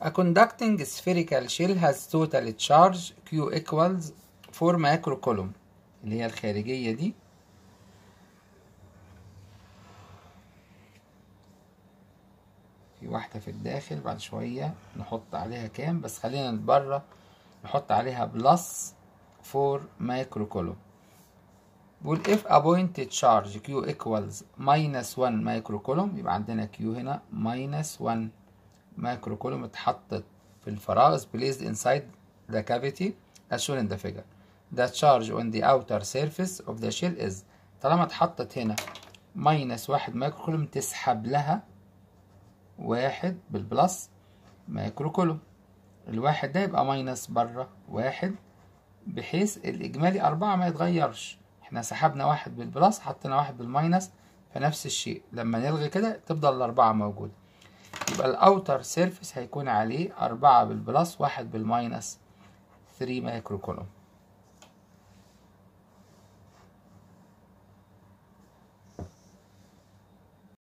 A conducting spherical shell has total charge Q equals 4 micro coulomb اللي هي الخارجية دي في واحدة في الداخل بعد شوية نحط عليها كام بس خلينا بره نحط عليها بلس 4 مايكرو كولوم بقول if a pointed charge Q equals minus 1 مايكرو كولوم يبقى عندنا Q هنا minus 1 مايكرو كولوم اتحطت في الفراغ placed inside the cavity as shown in the figure the charge on the outer surface of the shell is طالما اتحطت هنا minus 1 مايكرو كولوم تسحب لها واحد بالبلس مايكرو كولوم الواحد ده يبقى ماينس بره واحد بحيث الإجمالي أربعة ما يتغيرش احنا سحبنا واحد بالبلس حطينا واحد بالماينس فنفس الشيء لما نلغي كده تفضل الأربعة موجودة يبقى الأوتر سيرفيس هيكون عليه أربعة بالبلس واحد بالماينس 3 مايكرو كولوم